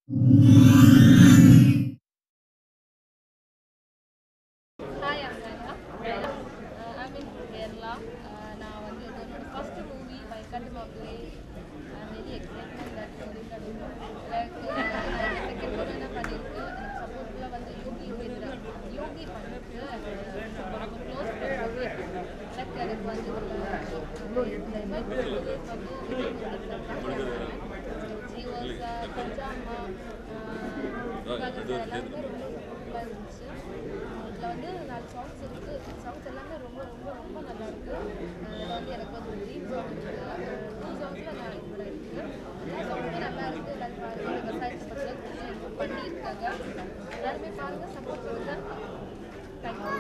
hi அங்கயா ஐ மீன் கேரளா நான் வந்து இது என்னோட ஃபர்ஸ்ட் மூவி வைக்காட்டு மாப்பிள்ளை very excitement that movie like second movie என்ன பண்ணியிருக்கு எனக்கு சப்போர்ட்டில் வந்து யோகி யோகேந்திரா யோகி பண்ணிருக்கு ரொம்ப க்ளோஸ் லைக் எனக்கு வந்து ஜீவோஸ் பஞ்சாமா எல்லாமே ரொம்ப சூப்பராக இருந்துச்சு இதில் வந்து நாலு சாங்ஸ் இருக்குது சாங்ஸ் எல்லாமே ரொம்ப ரொம்ப ரொம்ப நல்லா இருக்குது இதில் வந்து எனக்கு வந்து ஒரு ட்ரீம் சாங் இருக்குது டூ சாங்ஸில் நான் இதில் இருக்குது எல்லா சாங்ஸுமே நல்லா இருக்குது எல்லாரும் பாருங்கள் விவசாயத்தை பற்றி பண்ணியிருக்காங்க எல்லாருமே பாருங்கள் சப்போர்ட் பண்ணுங்கள் தேங்க்யூ